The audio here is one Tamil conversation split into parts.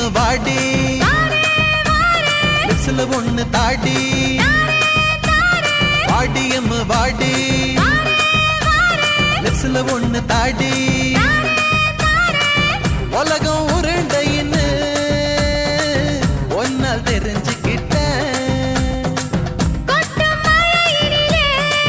வாடி லிப்ஸ்ல ஒண்ணு தாடி வாடியம் வாடி லிப்ஸ்ல ஒண்ணு தாடி உலகம் உருண்டைன்னு ஒன்னால் தெரிஞ்சுக்கிட்டேன் கொட்டும் மழையினிலே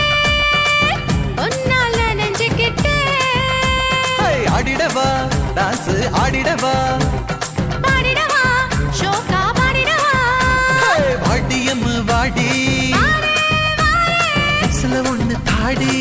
உன்னால் நனைஞ்சுக்கிட்டேன். ஹை, ஆடிடவா டான்ஸ் ஆடிடவா பாடிடவா, ஷோக்கா பாடிடவா. ஹை, வாடியம் வாடி லிப்ஸ்ல ஒண்ணு தாடி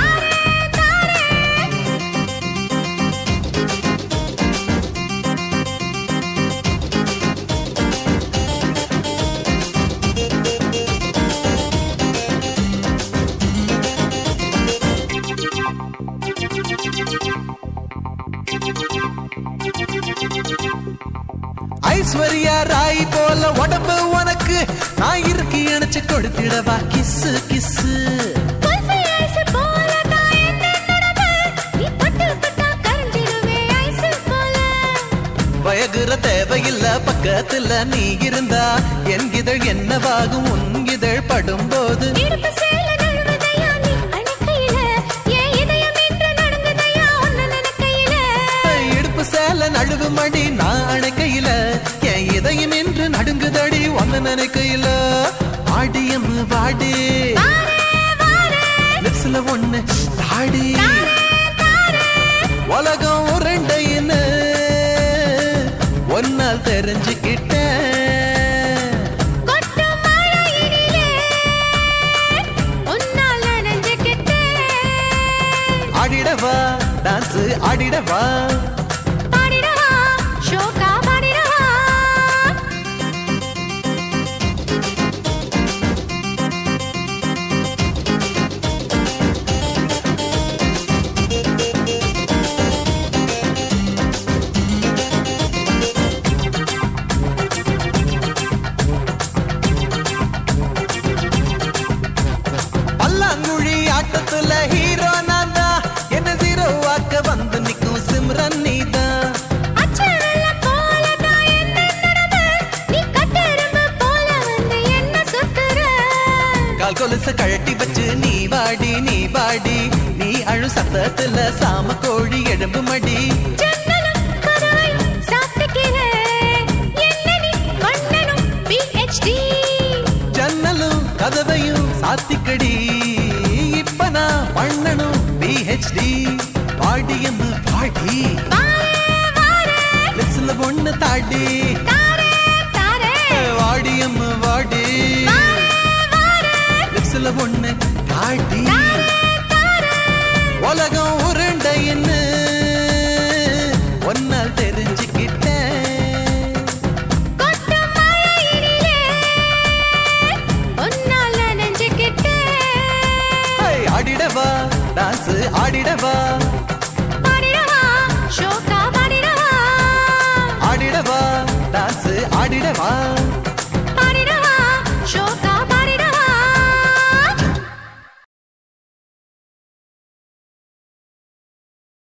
ஐஸ்வர்யா ராய் போல உடம்பு உனக்கு நான் இருக்கு இணைச்சு கொடுத்திடவா கிஸ்ஸு கிஸ்ஸு குல்ஃபி ஐஸ் போல நான் என்ன நடப்பு? நீ தொட்டு தொட்டா கரைஞ்சிடுவே ஐஸ் போல. வயகுற தேவையில்ல பக்கத்துல நீ இருந்தா என் இதழ் என்னவாகும் உன் இதழ் படும்போது இடுப்பு சேல நழுவுதையா நீ அணைக்கையில. என் இதயம் இன்று நடுங்குதையா உன்னை நினைக்கையில. இடுப்பு சேல நழுவு மடி நான் அணைக்கையில என் இதயம் என்று நடுங்குதடி ஒன்னு நினைக்கையில ஆடியம் வாடி லிப்ஸ்ல ஒண்ணு தாடி உலகம் உருண்டைன்னு ஒன்னால் தெரிஞ்சுக்கிட்டேன் கொட்டும் மழையினிலே உன்னால் நனைஞ்சுக்கிட்டேன். ஆடிடவா டான்ஸ் ஆடிடவா பாடிடவா, ஷோக்கா பாடிடவா. பல்லாங்குழி ஆட்டத்துல ஹீரோ நான் தான் என்ன ஜீரோ வாக்க வந்து நிக்கும் சிம்ரன் நீதான் அச்சரல்லம் போல நான் என்ன நடந்து, நீ கட்டெரும்பு போல வந்து என்ன சுத்துற? கால் கொலுச கழட்டி வச்சு நீ வாடி நீ வாடி நீ அழு சத்தத்துல சாம கோழி எலும்பு மடி ஜன்னலும் கதவை சாத்திக்கிறேன். என்ன நீ கண்ணனும் PhD. ஜன்னலும் கதவையும் சாத்திக்கடி இப்ப நான் பண்ணணும் பிஹெச்டி பாடியம் பாடி வாரே, வாரே, லிப்ஸ்ல ஒண்ணு தாடி தாரே, தாரே. வாடியம் வாடி லிப்ஸ்ல ஒண்ணு தாடி உலகம் உருண்டைன்னு ஒன்னால் தெரிஞ்சுக்கிட்டேன் கொட்டும் மழையினிலே உன்னால் நனைஞ்சுக்கிட்டேன். ஹை, ஆடிடவா டான்ஸ் ஆடிடவா பாடிடவா, ஷோக்கா பாடிடவா. ஆடிடவா டான்ஸ் ஆடிடவா